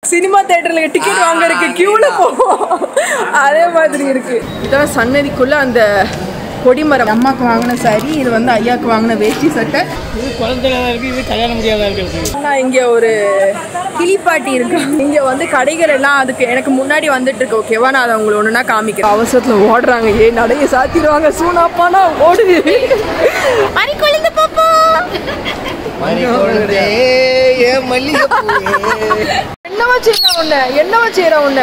Cinema தேட்டர்ல ticket வாங்குறதுக்கு கியூல போவோம் அதே மாதிரி இருக்கு இதான் சன்னதிக்குள்ள அந்த கொடிமரம் அம்மாக்கு வாங்கின சாரி இது வந்து ஐயாக்கு வாங்கின வேஷ்டி சட்டை இது குழந்தைகளா இருக்கு இது கல்யாணம் முடியாதா இருக்கு நான் இங்க ஒரு கிளிப்பாட்டி இருக்கு இங்க வந்து கடைகள் எல்லாம் அதுக்கு எனக்கு முன்னாடி வந்துட்டு இருக்கு ஓகேவா நான் அதை உங்களுக்கு ஒண்ணுனா காமிக்கிறேன் அவசரத்துல ஓடுறாங்க ஏ நடைய சாத்திடுவாங்க சூனாப்பானா ஓடு அரி குழந்தை பாப்பா என்னவா செய்யற உன்ன என்னவா செய்யற உன்ன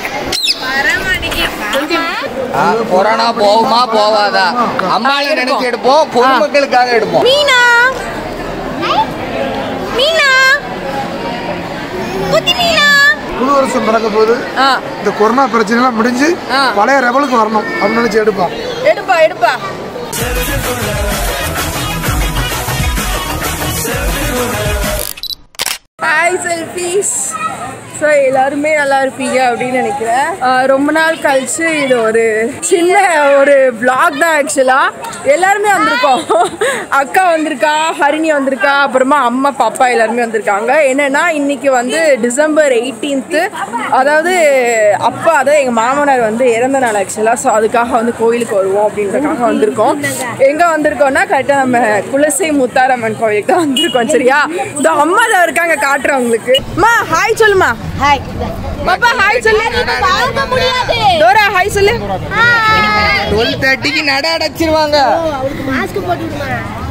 கொரோனா போகுமா போவாதா அம்மாவை நினைச்சு எடுப்போம் பொதுமக்களுக்காக எடுப்போம் மீனா மீனா குட்டி மீனா புது வருஷம் பிறக்க போது ஆ இந்த கொரோனா பிரச்சனை எல்லாம் முடிஞ்சு ஆ. பழைய ரெவலுக்கு வரணும் அப்படின்னு நினைச்சு எடுப்பான் எடுப்பா எடுப்பா ஹாய் செல்ஃபீஸ் ஸோ எல்லாருமே நல்லா இருப்பீங்க அப்படின்னு நினைக்கிறேன் ஆஹ் ரொம்ப நாள் கழிச்சு இது ஒரு சின்ன ஒரு vlog தான் ஆக்சுவலாக எல்லாருமே வந்திருக்கோம் அக்கா வந்திருக்கா ஹரிணி வந்திருக்கா அப்புறமா அம்மா பாப்பா எல்லாருமே வந்திருக்காங்க என்னன்னா இன்னைக்கு வந்து டிசம்பர் எயிட்டீன்த்து அதாவது அப்பா அதாவது எங்கள் மாமனார் வந்து இறந்த நாள் ஆக்சுவலாக ஸோ அதுக்காக வந்து கோயிலுக்கு வருவோம் அப்படின்றதுக்காக வந்திருக்கோம் எங்கே வந்திருக்கோம்னா கரெக்டாக நம்ம குலசை முத்தாரம்மன் கோயிலுக்கு தான் வந்திருக்கோம் சரியா இந்த அம்மா தான் இருக்காங்க காட்டுறேன் உங்களுக்கு அம்மா ஹாய் சொல்லுமா ஹாய் பாப்பா ஹாய் சொல்லு பார்க்க முடியாது டோரா ஹாய் சொல்லு டுவெல் தேர்ட்டிக்கு நட அடைச்சிருவாங்க அவளுக்கு மாஸ்க் போட்டு விடுமா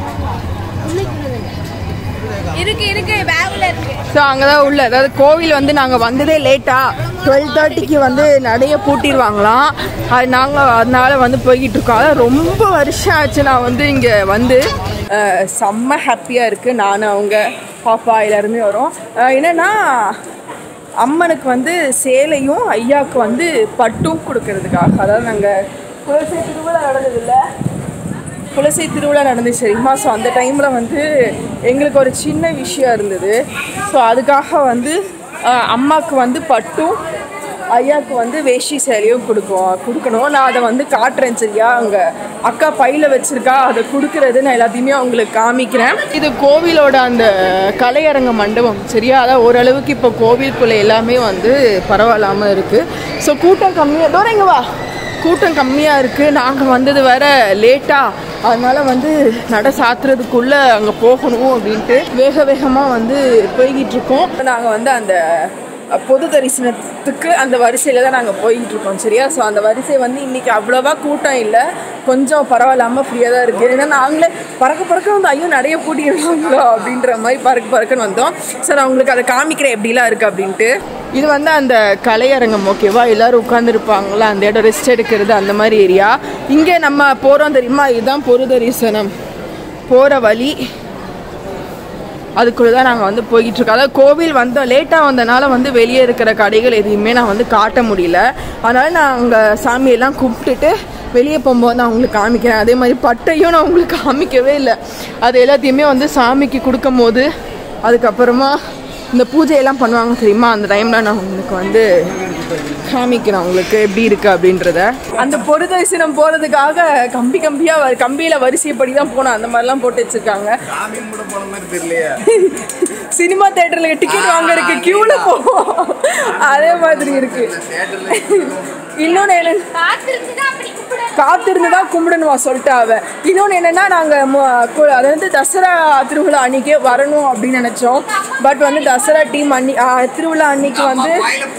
இருக்கு இருக்கு பேக்ல இருக்கு ஸோ அங்கே தான் உள்ள அதாவது கோவில் வந்து நாங்கள் வந்ததே லேட்டாக டுவெல் தேர்ட்டிக்கு வந்து நடைய பூட்டிடுவாங்களாம் அது நாங்கள் அதனால வந்து போய்கிட்டு இருக்கோம் அதான் ரொம்ப வருஷம் ஆச்சு நான் வந்து இங்கே வந்து அஹ், செம்ம ஹாப்பியாக இருக்குது நான் அவங்க பாப்பா எல்லாருமே வரோம் அஹ், என்னன்னா அம்மனுக்கு வந்து சேலையும் ஐயாவுக்கு வந்து பட்டும் கொடுக்கறதுக்காக அதாவது நாங்கள் குலசை திருவிழா நடந்ததில்லை குலசை திருவிழா நடந்துச்சு சரிமா ஸோ அந்த டைமில் வந்து எங்களுக்கு ஒரு சின்ன விஷயம் இருந்தது ஸோ அதுக்காக வந்து அஹ், அம்மாவுக்கு வந்து பட்டும் ஐயாவுக்கு வந்து வேஷ்டி சேலையும் கொடுக்கும் கொடுக்கணும் நான் அதை வந்து காட்டுறேன் சரியா அங்கே அக்கா பையில் வச்சுருக்கா அதை கொடுக்கறது நான் எல்லாத்தையுமே அவங்களுக்கு காமிக்கிறேன் இது கோவிலோட அந்த கலையரங்க மண்டபம் சரியா அதான் ஓரளவுக்கு இப்போ கோவிலுக்குள்ளே எல்லாமே வந்து பரவாயில்லாமல் இருக்குது ஸோ கூட்டம் கம்மியாக தூரம் இங்க வா கூட்டம் கம்மியாக இருக்குது நாங்கள் வந்தது வேற லேட்டாக அதனால வந்து நட சாத்துறதுக்குள்ளே அங்கே போகணும் அப்படின்ட்டு வேக வேகமாக வந்து போய்கிட்டு இருக்கோம் நாங்கள் வந்து அந்த பொது தரிசனத்துக்கு அந்த வரிசையில் தான் நாங்கள் போய்கிட்டு இருக்கோம் சரியா ஸோ அந்த வரிசை வந்து இன்றைக்கி அவ்வளோவா கூட்டம் இல்லை கொஞ்சம் பரவாயில்லாமல் ஃப்ரீயாக தான் இருக்குது ஏன்னா நாங்களே பறக்க பறக்க வந்து ஐயோ நிறைய கூட்டிடுவாங்களோ அப்படின்ற மாதிரி பறக்க பறக்கன்னு வந்தோம் ஸோ நான் உங்களுக்கு அதை காமிக்கிறேன் எப்படிலாம் இருக்குது அப்படின்ட்டு இது வந்து அந்த கலையரங்கம் ஓகேவா எல்லாரும் உட்காந்துருப்பாங்களா அந்த இடம் ரெஸ்ட் எடுக்கிறது அந்த மாதிரி ஏரியா இங்கே நம்ம போகிறோம் தெரியுமா இதுதான் பொது தரிசனம் போகிற வழி அதுக்குள்ளே தான் நாங்கள் வந்து போய்கிட்டு இருக்கோம் அதாவது கோவில் வந்தோம் லேட்டாக வந்தனால வந்து வெளியே இருக்கிற கடைகள் எதையுமே நான் வந்து காட்ட முடியல அதனால் நான் அங்கே சாமியெல்லாம் கும்பிட்டுட்டு வெளியே போகும்போது நான் உங்களுக்கு காமிக்கிறேன் அதே மாதிரி பட்டையும் நான் உங்களுக்கு காமிக்கவே இல்லை அது எல்லாத்தையுமே வந்து சாமிக்கு கொடுக்கும் போது அதுக்கப்புறமா இந்த பூஜையெல்லாம் பண்ணுவாங்க தெரியுமா அந்த டைமில் நான் உங்களுக்கு வந்து காமிக்கிறேன் உங்களுக்கு எப்படி இருக்கு அப்படின்றத அந்த பொது தரிசனம் போகிறதுக்காக கம்பி கம்பியாக கம்பியில் வரிசைப்படி தான் போனோம் அந்த மாதிரிலாம் போட்டு வச்சுருக்காங்க சினிமா தேட்டர்ல டிக்கெட் வாங்குறதுக்கு கியூல போவோம் அதே மாதிரி இருக்கு இன்னொன்று என்ன காத்திருந்துதான் அப்படி கூப்பிட காத்திருந்து தான் கும்பிடணுமா சொல்லிட்டு அவ இன்னொன்று என்னன்னா நாங்கள் அது வந்து தசரா திருவிழா அன்னைக்கே வரணும் அப்படின்னு நினச்சோம் பட் வந்து தசரா டீம் அன்னி ஆ, திருவிழா அன்னைக்கு வந்து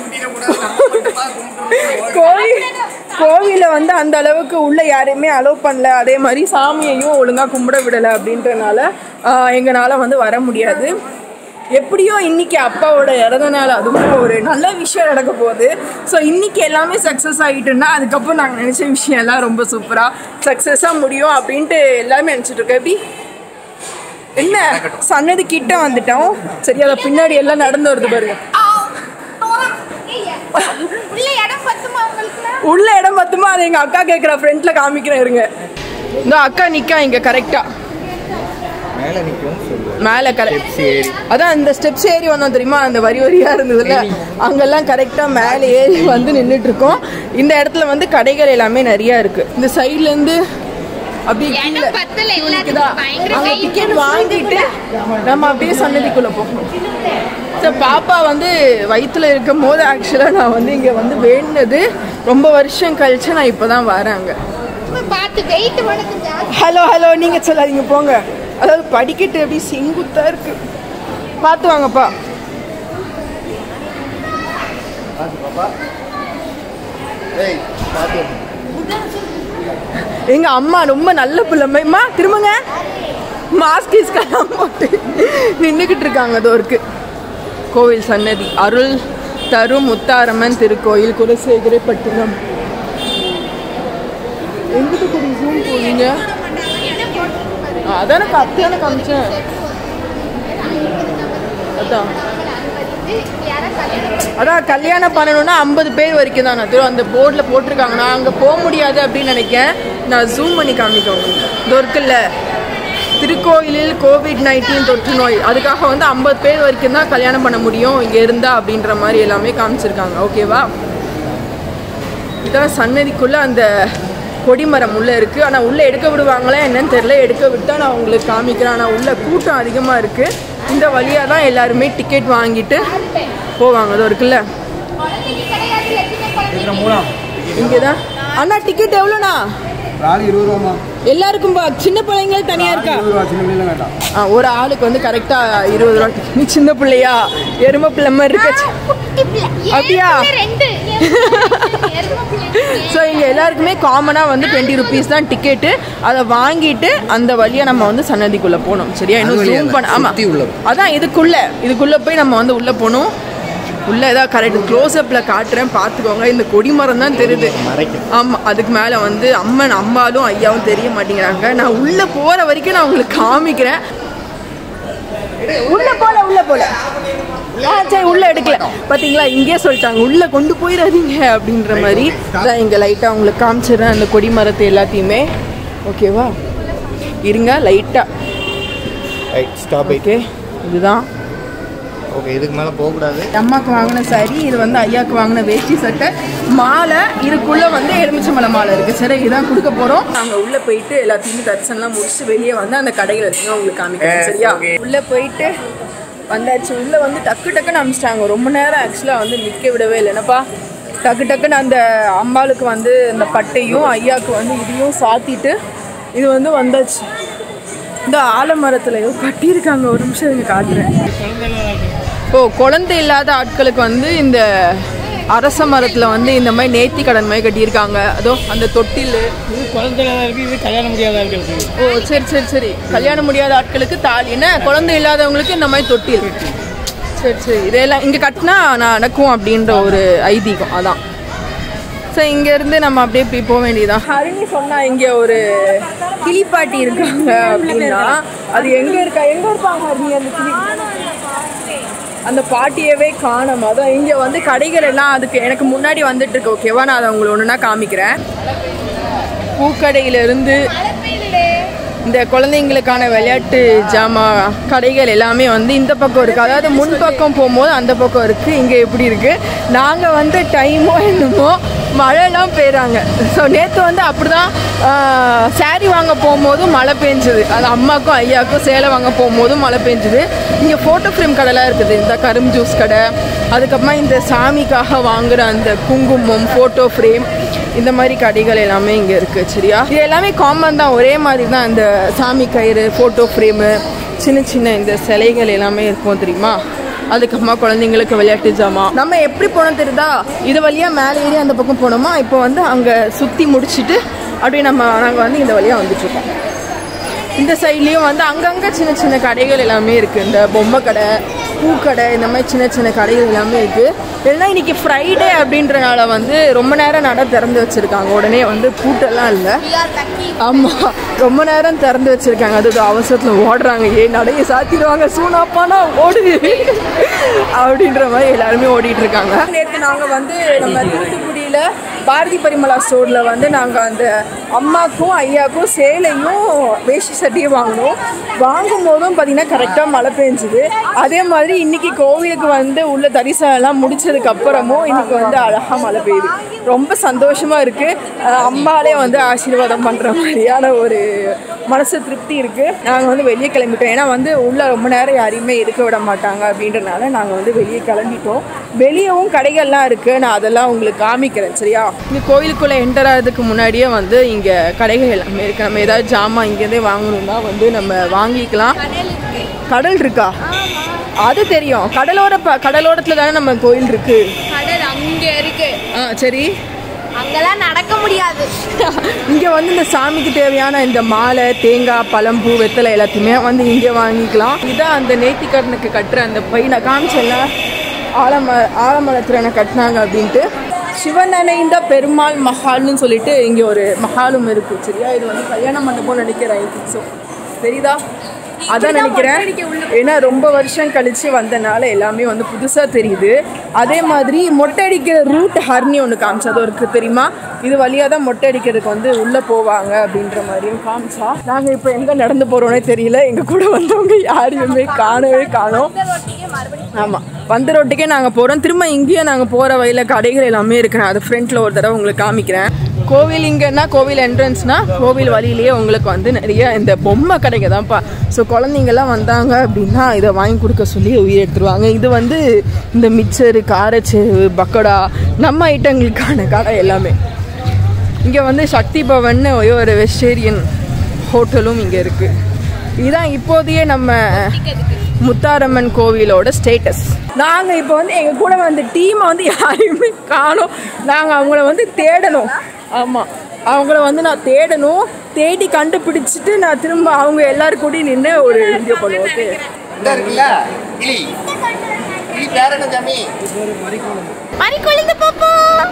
கோவில் கோவிலில் வந்து அந்த அளவுக்கு உள்ள யாரையுமே அலோவ் பண்ணல அதே மாதிரி சாமியையும் ஒழுங்காக கும்பிட விடலை அப்படின்றனால எங்களால் வந்து வர முடியாது எப்படியோ இன்னைக்கு அப்பாவோட இறந்த நாள் அதுவும் ஒரு நல்ல விஷயம் நடக்க போகுது ஸோ இன்னைக்கு எல்லாமே சக்ஸஸ் ஆகிட்டுன்னா அதுக்கப்புறம் நாங்கள் நினச்ச விஷயம் எல்லாம் ரொம்ப சூப்பராக சக்ஸஸாக முடியும் அப்படின்ட்டு எல்லாமே நினச்சிட்டு இருக்கோம் எப்படி என்ன சன்னதி கிட்ட வந்துட்டோம் சரி அதை பின்னாடி எல்லாம் நடந்து வருது பாருங்க உள்ள இடம் பத்துமா உங்களுக்கு உள்ள இடம் பத்துமா அது எங்கள் அக்கா கேட்குற ஃப்ரண்ட்டில் காமிக்கிறேன் இருங்க இந்த அக்கா நிற்கா இங்கே கரெக்டாக மேல நிக்கும் சொல்லு மேலே கரெக்ட் அதான் இந்த ஸ்டெப்ஸ் ஏறி வந்தோம் தெரியுமா அந்த வரி வரியா இருந்ததுல அங்கெல்லாம் கரெக்டா மேலே ஏறி வந்து நின்றுட்டு இருக்கோம் இந்த இடத்துல வந்து கடைகள் எல்லாமே நிறைய இருக்கு இந்த சைடுல இருந்து அப்படியே கீழே இடம் பத்தல குளிக்குதா எல்லாத்துக்கும் பயங்கர அங்க வெயில். டிக்கெட் வாங்கிட்டு நம்ம அப்படியே சன்னதிக்குள்ள போகணும் ஸோ பாப்பா வந்து வயித்துல இருக்கும் போது ஆக்சுவலாக நான் வந்து இங்கே வந்து வேண்டினது ரொம்ப வருஷம் கழிச்சு நான் இப்போ தான் வரேங்க பார்த்து வெயிட் உனக்கு ஜாஸ்தி ஹலோ ஹலோ நீங்கள் சொல்லாதீங்க போங்க அதாவது படிக்கட்டு எப்படி செங்குத்தா இருக்கு பார்த்து வாங்கப்பா எங்க அம்மா ரொம்ப நல்ல பிள்ளைம்மா திரும்புங்க மாஸ்க் இஸ்கெல்லாம் போட்டு நின்றுக்கிட்டு இருக்காங்க அதோ இருக்கு கோவில் சன்னதி அருள் தரும் முத்தாரம்மன் திருக்கோயில் குலசேகரப்பட்டினம் எங்கிட்ட கூடி ஜூம் போவீங்க அதான கத்தியான காமிச்சேன் அதான் அதான் கல்யாணம் பண்ணணும்னா ஐம்பது பேர் வரைக்கும் தான் நான் அந்த போர்டில் போட்டிருக்காங்க நான் அங்கே போக முடியாது அப்படின்னு நினைக்கிறேன் நான் ஜூம் பண்ணி காமிக்க உங்களுக்கு இது இருக்குல்ல திருக்கோயிலில் கோவிட் நைன்டீன் தொற்று நோய் அதுக்காக வந்து ஐம்பது பேர் வரைக்கும் தான் கல்யாணம் பண்ண முடியும் இங்கே இருந்தா அப்படின்ற மாதிரி எல்லாமே காமிச்சிருக்காங்க ஓகேவா இதான் சன்னதிக்குள்ள அந்த கொடிமரம் உள்ள இருக்கு ஆனா உள்ள எடுக்க விடுவாங்களா என்னன்னு தெரியல எடுக்க விட்டா நான் உங்களுக்கு காமிக்கிறேன் ஆனா உள்ள கூட்டம் அதிகமா இருக்கு இந்த வழியா தான் எல்லாருமே டிக்கெட் வாங்கிட்டு போவாங்க அது இருக்குல்ல குழந்தைக்கு கிடையாது சின்ன குழந்தைக்கு இங்கதான் அண்ணா டிக்கெட் எவ்வளோண்ணா ஆள் இருபது ரூபாமா எல்லாருக்கும் பா- சின்ன பிள்ளைங்க தனியா இருக்கா இருபது ரூபா சின்ன பிள்ளைங்க வேண்டாம் ஆ, ஒரு ஆளுக்கு வந்து கரெக்டா இருபது ரூபா ticket. நீ சின்ன பிள்ளையா எரும பிள்ளை மாதிரி இருக்க குட்டி பிள்ளை ஏன் அப்படியா? பிள்ளை ரெண்டு எருமை பிள்ளை. ஸோ இங்கே எல்லாருக்குமே காமனாக வந்து டுவெண்ட்டி ருபீஸ் தான் டிக்கெட்டு அதை வாங்கிட்டு அந்த வழியாக நம்ம வந்து சன்னதிக்குள்ளே போகணும் சரியா இன்னும் அது வழியா ஜூம் இல்ல, பண்ண ஆமாம் சுத்தி உள்ள அதான் இதுக்குள்ளே இதுக்குள்ளே போய் நம்ம வந்து உள்ளே போகணும் உள்ளே ஏதாவது கரெக்ட் க்ளோஸ்அப்பில் காட்டுறேன் பார்த்துக்கோங்க இந்த கொடிமரம் தான் தெரியுது ஆமாம் அதுக்கு மேலே வந்து அம்மன் அம்மாலும் ஐயாவும் தெரிய மாட்டேங்கிறாங்க நான் உள்ளே போகிற வரைக்கும் நான் உங்களுக்கு காமிக்கிறேன் உள்ள போல உள்ள போல ஆ சரி உள்ள எடுக்கல பாத்தீங்களா இங்கே சொல்லிட்டாங்க உள்ள கொண்டு போயிடாதீங்க அப்படின்ற மாதிரி அதான் இங்க லைட்டா உங்களுக்கு காமிச்சிடுறேன் அந்த கொடி மரத்தை எல்லாத்தையுமே ஓகேவா இருங்க லைட்டா ரைட் ஸ்டாப் ஓகே இதுதான் ஓகே இதுக்கு மேலே போகக்கூடாது அம்மாக்கு வாங்கின சாரி இது வந்து ஐயாக்கு வாங்கின வேஷ்டி சட்டை மாலை இதுக்குள்ள வந்து எலுமிச்சம்பழ மாலை இருக்கு சரி இதான் கொடுக்க போறோம் நாங்க உள்ள போயிட்டு எல்லாத்தையும் தரிசனம்லாம் முடிச்சுட்டு வெளியே வந்து அந்த கடைகள் இருக்குங்க உங்களுக்கு காமிக்கிறேன் சரியா உள்ள போயிட்டு வந்தாச்சு உள்ள வந்து டக்கு டக்குன்னு அமிச்சிட்டாங்க ரொம்ப நேரம் ஆக்சுவலா வந்து நிக்க விடவே இல்லை என்னப்பா டக்கு டக்குன்னு அந்த அம்பாளுக்கு வந்து அந்த பட்டையும் ஐயாக்கு வந்து இதையும் சாத்திட்டு இது வந்து வந்தாச்சு இந்த ஆலமரத்துல ஏதோ கட்டியிருக்காங்க ஒரு நிமிஷம் இங்க காட்டுறேன் ஓ குழந்தை இல்லாத ஆட்களுக்கு வந்து இந்த அரச மரத்துல வந்து இந்த மாதிரி நேர்த்தி கடன் மாதிரி கட்டியிருக்காங்க அதோ அந்த தொட்டில் இது குழந்தையில இருக்கு இது கல்யாணம் முடியாத இருக்கு ஓ சரி சரி சரி கல்யாணம் முடியாத ஆட்களுக்கு தாலி என்ன குழந்தை இல்லாதவங்களுக்கு இந்த மாதிரி தொட்டில் சரி சரி இதெல்லாம் இங்கே கட்டினா நான் நடக்கும் அப்படின்ற ஒரு ஐதீகம் அதான் சரி இங்கேருந்து நம்ம அப்படியே போய் போக வேண்டியதான் ஹரிணி சொன்னா இங்கே ஒரு கிளிப்பாட்டி இருக்காங்க அப்படின்னா அது எங்கே இருக்கா எங்கே இருப்பாங்க ஹரிணி அந்த கிளி அந்த பாட்டியவே காணோம் அதான் இங்கே வந்து கடைகள் எல்லாம் அதுக்கு எனக்கு முன்னாடி வந்துட்டு இருக்கு ஓகேவா நான் அதை உங்களுக்கு ஒன்றுனா காமிக்கிறேன் பூக்கடையிலிருந்து இந்த குழந்தைங்களுக்கான விளையாட்டு ஜாமா கடைகள் எல்லாமே வந்து இந்த பக்கம் இருக்குது அதாவது முன் பக்கம் போகும்போது அந்த பக்கம் இருக்குது இங்கே எப்படி இருக்குது நாங்கள் வந்து டைமோ என்னமோ மழைலாம் பெய்கிறாங்க ஸோ நேற்று வந்து அப்படி தான் சாரி வாங்க போகும்போதும் மழை பெஞ்சுது அது அம்மாக்கும் ஐயாவுக்கும் சேலை வாங்க போகும்போதும் மழை பெஞ்சுது இங்கே ஃபோட்டோ ஃப்ரேம் கடைலாம் இருக்குது இந்த கரும்பு ஜூஸ் கடை அதுக்கப்புறமா இந்த சாமிக்காக வாங்குற அந்த குங்குமம் ஃபோட்டோ ஃப்ரேம் இந்த மாதிரி கடைகள் எல்லாமே இங்கே இருக்குது சரியா இது எல்லாமே காமன் தான் ஒரே மாதிரி தான் இந்த சாமி கயிறு ஃபோட்டோ ஃப்ரேமு சின்ன சின்ன இந்த சிலைகள் எல்லாமே இருக்கும் தெரியுமா அதுக்கப்புறமா குழந்தைங்களுக்கு விளையாட்டு ஜாமான் நம்ம எப்படி போனோம் தெரியுதா இது வழியா மேலே ஏறி அந்த பக்கம் போனோமா இப்போ வந்து அங்கே சுற்றி முடிச்சிட்டு அப்படியே நம்ம நாங்கள் வந்து இந்த வழியாக வந்துட்டு இருக்கோம் இந்த சைட்லேயும் வந்து அங்கங்கே சின்ன சின்ன கடைகள் எல்லாமே இருக்குது இந்த பொம்மை கடை பூக்கடை இந்த மாதிரி சின்ன சின்ன கடைகள் எல்லாமே இருக்குது இல்லைன்னா இன்னைக்கு ஃப்ரைடே அப்படின்றனால வந்து ரொம்ப நேரம் நட திறந்து வச்சுருக்காங்க உடனே வந்து கூட்டெல்லாம் இல்லை ஆமாம் ரொம்ப நேரம் திறந்து வச்சுருக்காங்க அது அவசரத்தில் ஓடுறாங்க ஏ நடைய சாத்திடுவாங்க சூனாப்பானா ஓடு அப்படின்ற மாதிரி எல்லாருமே ஓடிட்டு இருக்காங்க நேற்று நாங்கள் வந்து நம்ம தூத்துக்குடியில் பாரதி பரிமளா ஸ்டோரில் வந்து நாங்கள் அந்த அம்மாக்கும் ஐயாக்கும் சேலையும் வேஷ்டி சட்டையும் வாங்கணும் வாங்கும் போதும் பார்த்தீங்கன்னா கரெக்டாக மழை பெஞ்சுது அதே மாதிரி இன்னைக்கு கோவிலுக்கு வந்து உள்ள தரிசனம் எல்லாம் முடிச்சதுக்கு அப்புறமும் இன்னைக்கு வந்து அழகாக மழை பெய்யுது ரொம்ப சந்தோஷமா இருக்கு அஹ் அம்மாலே வந்து ஆசீர்வாதம் பண்ற மாதிரியான ஒரு மனசு திருப்தி இருக்கு நாங்கள் வந்து வெளியே கிளம்பிட்டோம் ஏன்னா வந்து உள்ள ரொம்ப நேரம் யாரையுமே இருக்க விட மாட்டாங்க அப்படின்றனால நாங்கள் வந்து வெளியே கிளம்பிட்டோம் வெளியவும் கடைகள்லாம் இருக்கு நான் அதெல்லாம் உங்களுக்கு காமிக்கிறேன் சரியா இந்த கோயிலுக்குள்ள என்டர் ஆகிறதுக்கு முன்னாடியே வந்து இங்க கடைகள் எல்லாமே இருக்கு நம்ம ஏதாவது ஜாமான் இங்கேருந்தே வாங்கணும்னா வந்து நம்ம வாங்கிக்கலாம் கடல் இருக்கா அது தெரியும் கடலோர ப கடலோரத்துல தானே நம்ம கோயில் இருக்கு கடல் அங்க இருக்கு ஆ சரி அங்கெல்லாம் நடக்க முடியாது இங்கே வந்து இந்த சாமிக்கு தேவையான இந்த மாலை தேங்காய் பழம் பூ வெத்தலை எல்லாத்தையுமே வந்து இங்கே வாங்கிக்கலாம் இதான் அந்த நேர்த்திக்கடனுக்கு கட்டுற அந்த பை நான் காமிச்சேன்ல ஆலம ஆலமரத்திரனை கட்டினாங்க அப்படின்ட்டு சிவனனைந்த பெருமாள் மஹால்னு சொல்லிட்டு இங்கே ஒரு மஹாலும் இருக்கு சரியா இது வந்து கல்யாண மண்டபம் நினைக்கிறேன் ஸோ தெரியுதா அதான் நினைக்கிறேன் ஏன்னா ரொம்ப வருஷம் கழிச்சு வந்தனால எல்லாமே வந்து புதுசாக தெரியுது அதே மாதிரி மொட்டை அடிக்கிற ரூட் ஹர்னி ஒன்று காமிச்சது இருக்கு தெரியுமா இது வழியாக தான் மொட்டை அடிக்கிறதுக்கு வந்து உள்ளே போவாங்க அப்படின்ற மாதிரியும் காமிச்சா நாங்கள் இப்போ எங்கே நடந்து போகிறோன்னே தெரியல எங்கள் கூட வந்தவங்க யாரையுமே காணவே காணோம் ஆமாம் வந்த ரோட்டுக்கே நாங்கள் போகிறோம் திரும்ப இங்கேயும் நாங்கள் போகிற வழியில் கடைகள் எல்லாமே இருக்கு நான் அது ஃப்ரண்ட்டில் ஒரு தடவை உங்களுக்கு காமிக்கிறேன் கோவில் இங்கன்னா கோவில் என்ட்ரன்ஸ்னா கோவில் வழியிலேயே உங்களுக்கு வந்து நிறைய இந்த பொம்மை கடைங்க தான்ப்பா ஸோ குழந்தைங்கெல்லாம் வந்தாங்க அப்படின்னா இதை வாங்கி கொடுக்க சொல்லி உயிர் எடுத்துருவாங்க இது வந்து இந்த மிக்சரு காரச்சேவு பக்கோடா நம்ம ஐட்டங்களுக்கான கடை எல்லாமே இங்கே வந்து சக்தி பவன் ஒரு வெஜிடேரியன் ஹோட்டலும் இங்கே இருக்குது இதுதான் இப்போதைய நம்ம முத்தாரம்மன் கோவிலோட ஸ்டேட்டஸ் நாங்கள் இப்போ வந்து எங்கள் கூட வந்து டீமை வந்து யாரையுமே காணோம் நாங்கள் அவங்கள வந்து தேடணும் ஆமாம் அவங்கள வந்து நான் தேடணும் தேடி கண்டுபிடிச்சிட்டு நான் திரும்ப அவங்க எல்லாரும் கூடயும் நின்று ஒரு வீடியோ பண்ணுவோம் ஓகே இந்த இருக்குல்ல கிளி கிளி பேர் என்ன ஜாமி மறி குழந்தை பாப்பா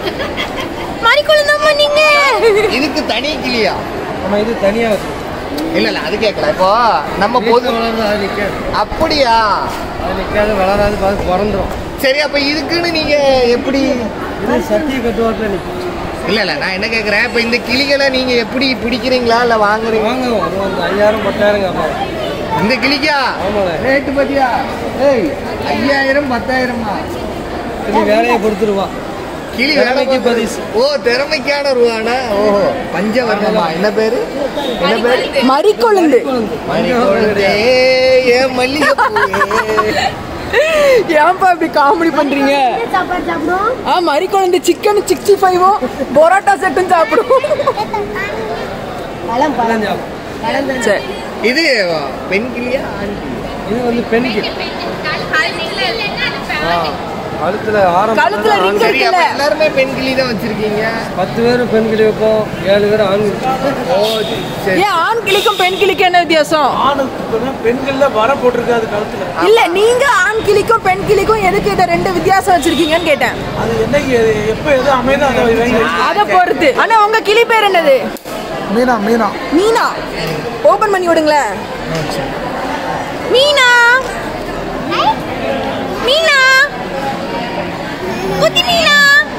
மறி குழந்தை நீங்க இதுக்கு தனி கிளியா நம்ம இது தனியாக வச்சு இல்ல இல்ல அது கேட்கல இப்போ நம்ம பொது வளர்ந்து அது நிற்காது அப்படியா அது நிற்காது வளராது பார்த்து பிறந்துடும் சரி அப்ப இதுக்குன்னு நீங்க எப்படி இது சத்திய கட்டுவாட்டில் நிற்கும் இல்ல இல்ல நான் என்ன கேக்குறேன் இப்ப இந்த கிளிகளை நீங்க எப்படி பிடிக்கிறீங்களா இல்ல வாங்குறீங்க வாங்குவோம் அது வந்து ஐயாயிரம் பத்தாயிரம் கேட்பாங்க இந்த கிளிக்கா ஆமாண்ணே ரேட்டு பாத்தியா ஏய் ஐயாயிரம் பத்தாயிரமா இது வேலையை கொடுத்துருவான் கிளி திறமைக்கு வேலை பரிசு. ஓ திறமைக்கான ரூபானா ஓஹோ பஞ்சவர்ணமா என்ன பேரு என்ன பேரு மறிக்கொழுந்து மணிக்கொழுந்தே, ஏன் மல்லிகைப்பூவே. ஏன்ப்பா இப்படி காமெடி பண்றீங்க சாப்பாடு சாப்பிடும் ஆ மறிக்கொழுந்து சிக்கன் சிக்ஸ்டி ஃபைவும் பொரோட்டா செட்டும் சாப்பிடும் எல்லாம் சாப்பிடும். சரி இது பெண் கிளியா ஆண் கிளியா? இது வந்து பெண்ணுக்கு கழுத்துல ஆரம்பம் கழுத்துல ring சரி அப்ப இருக்குல்ல எல்லாருமே பெண் கிளி தான் வச்சிருக்கீங்க பத்து பேர் பெண் கிளி வைப்போம் ஏழு பேர் ஆண் கிளி ஓ சரி ஏன் ஆண் கிளிக்கும் பெண் கிளிக்கும் என்ன வித்தியாசம் பெண்கள்ல வர போட்டிருக்காது கழுத்துல இல்ல நீங்க ஆண் கிளிக்கும் பெண் கிளிக்கும் எதுக்கு இதை ரெண்டு வித்தியாசம் வச்சிருக்கீங்கன்னு கேட்டேன் அது என்னைக்கு எப்ப எது அமைதோ அதை வைங்க. அதை பொறுத்து ஆனா உங்க கிளி பேர் என்னது மீனா மீனா மீனா ஓபன் பண்ணி விடுங்களேன் மீனா மீனா குட்டி மீனா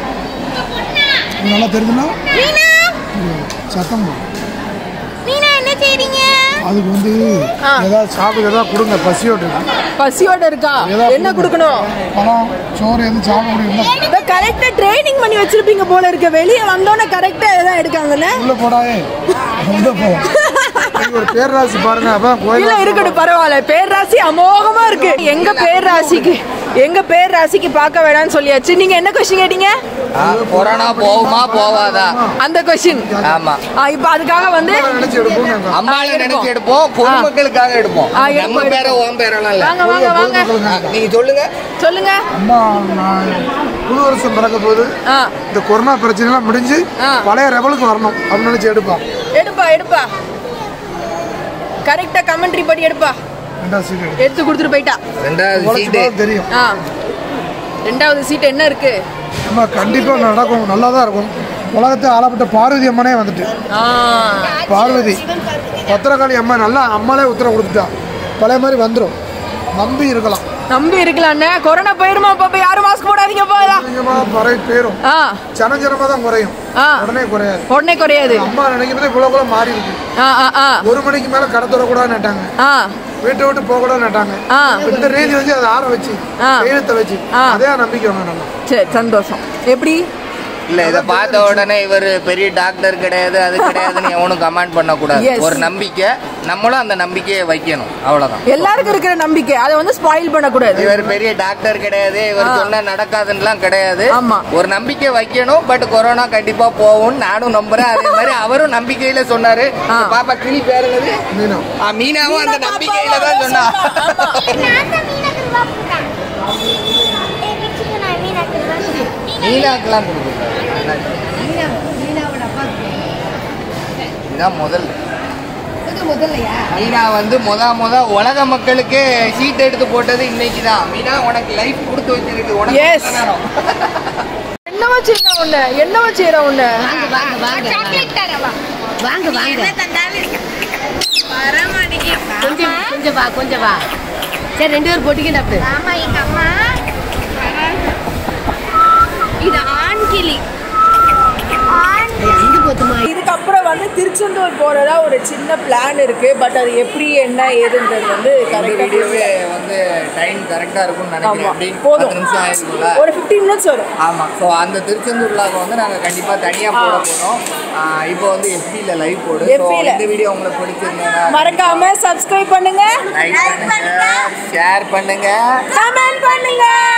நல்லா தெரியுதுன்னா மீனா சத்தம் போடும். மீனா என்ன செய்றீங்க அதுக்கு வந்து ஆ. ஏதாவது சாப்பிட ஏதாவது கொடுங்க பசியோடு இருக்கு பசியோட இருக்கா என்ன கொடுக்கணும் பழம் சோறு எதுவும் சாப்பிட முடியும்னா கரெக்டா ட்ரைனிங் பண்ணி வச்சிருப்பீங்க போல இருக்க வெளியே வந்தோடனே கரெக்டா எதாவது எடுக்காங்கல்ல உள்ள போடாயே உள்ள போ இது ஒரு பேரராசி பாருங்க அப்பதான் கோயில் இல்ல இருக்கட்டும் பரவாயில்ல பேர்ராசி அமோகமா இருக்கு எங்க பேர்ராசிக்கு எங்க பேர்ராசிக்கு பார்க்க வேணாம்னு சொல்லியாச்சு நீங்க என்ன கொஸ்டின் கேட்டீங்க கொரோனா போகுமா போவாதா அந்த கொஸ்டின் ஆமா இப்ப அதுக்காக வந்து நினைச்சு எடுப்போம் நாங்க. அம்மால நினைச்சு எடுப்போம் பொதுமக்களுக்காக எடுப்போம் ஆ, எடுப்போம், நம்ம பேர ஓம் பேரெல்லாம் இல்ல வாங்க வாங்க வாங்க ஆ, நீங்க சொல்லுங்க சொல்லுங்க அம்மா நான் புது வருஷம் பிறக்க போது ஆ இந்த கொரோனா பிரச்சனை எல்லாம் முடிஞ்சு ஆ. பழைய ரெவலுக்கு வரணும் அப்படின்னு நினைச்சு எடுப்பான் எடுப்பா எடுப்பா கரெக்டா கமெண்ட்ரி படி எடுப்பா ரெண்டாவது சீட் எடுத்து எடுத்து கொடுத்துட்டு போயிட்டா ரெண்டாவது உழைச்சு சீட்டு பார்த்தா தெரியும் ஆ ரெண்டாவது சீட் என்ன இருக்கு நம்ம கண்டிப்பா நடக்கும் நல்லா தான் இருக்கும் உலகத்தை ஆளப்பட்ட பார்வதி அம்மனே வந்துட்டு ஆ பார்வதி பத்திரகாளி அம்மா நல்லா அம்மாலே உத்தரவு கொடுத்துட்டா பழைய மாதிரி வந்துடும் நம்பி இருக்கலாம் நம்பி இருக்கலாம்ண்ணே கொரோனா போயிருமா பாப்பா யாரும் மாஸ்க் போடாதீங்க போதா நீங்கம்மா பறவை பேரும் ஆ சன ஜனமா தான் குறையும் ஆ உடனே குறையாது உடனே குறையாது அம்மா நினைக்கிறது இவ்வளவு கூட மாறி இருக்கு ஆ ஆ ஆ ஒரு மணிக்கு மேல கடை தொடக்கூடாதுன்னு நட்டாங்க ஆ வீட்டை விட்டு போக கூடாதுன்னு நட்டாங்க ஆ இந்த ரேஞ்ச் வந்து அதை ஆற வச்சு ஆ. கையெழுத்த வச்சு ஆ. அதே நம்பிக்கை வாங்க நம்ம சரி சந்தோஷம் எப்படி இல்ல இத பார்த்த உடனே இவர் பெரிய டாக்டர் கிடையாது அது கிடையாதுன்னு எவனும் கமெண்ட் பண்ணக்கூடாது Yes. ஒரு நம்பிக்கை நம்மளும் அந்த நம்பிக்கையை வைக்கணும் அவ்வளவுதான் எல்லாருக்கும் இருக்கிற நம்பிக்கை அதை வந்து ஸ்பாயில் பண்ணக்கூடாது இவர் பெரிய டாக்டர் கிடையாது இவர் ஆ. சொன்னா நடக்காதுன்னுலாம் கிடையாது ஆமா. ஒரு நம்பிக்கை வைக்கணும் பட் கொரோனா கண்டிப்பா போகும்னு நானும் நம்புறேன் அதே மாதிரி அவரும் நம்பிக்கையில சொன்னாரு ஆ. பாப்பா கிளி பேருனது மீனா மீனாவும் அந்த நம்பிக்கையில தான் சொன்னா நான் தான் மீனா கிருபா போட்டேன் ஏய் வச்சுக்க நான் மீனா கிருபா மீனாக்கெல்லாம் கொடுக்குறாரு இதுதான் முதல் மீனா வந்து முத முத உலக மக்களுக்கு சீட் எடுத்து போட்டது இன்னைக்கு தான் மீனா உனக்கு லைஃப் கொடுத்து வச்சிருக்கு Yes. உனக்கு என்னவா செய்யற உன்ன என்னவா செய்யற உன்ன சாக்லேட் தரவா வாங்க வாங்க என்ன தந்தாலும் வர மாட்டேங்குது கொஞ்சம் கொஞ்சம் வா கொஞ்சம் வா சரி ரெண்டு பேரும் போட்டிக்க டாக்டர் ஆமா எங்க அம்மா இது ஆண் கிளி ஆண் எங்க போத்துமா இதுக்கப்புறம் வந்து திருச்செந்தூர் போறதா ஒரு சின்ன பிளான் இருக்கு பட் அது எப்படி என்ன ஏதுன்றது வந்து இந்த கரெக்டா வீடியோவே வந்து டைம் கரெக்டா இருக்கும்னு ஆமா நினைக்கிறேன் அப்படி போதும் பத்து நிமிஷம் ஆயிருக்கும்ல ஒரு 15 மினிட்ஸ் வரும் ஆமா ஸோ அந்த திருச்செந்தூர் vlog வந்து நாங்க கண்டிப்பா தனியா போட போறோம் ஆஹ் இப்போ வந்து FB-ல லைவ் போடு ஸோ FB ல. இந்த வீடியோ உங்களுக்கு பிடிச்சிருந்தா மறக்காம சப்ஸ்கிரைப் பண்ணுங்க லைக் பண்ணுங்க ஷேர் பண்ணுங்க கமெண்ட் பண்ணுங்க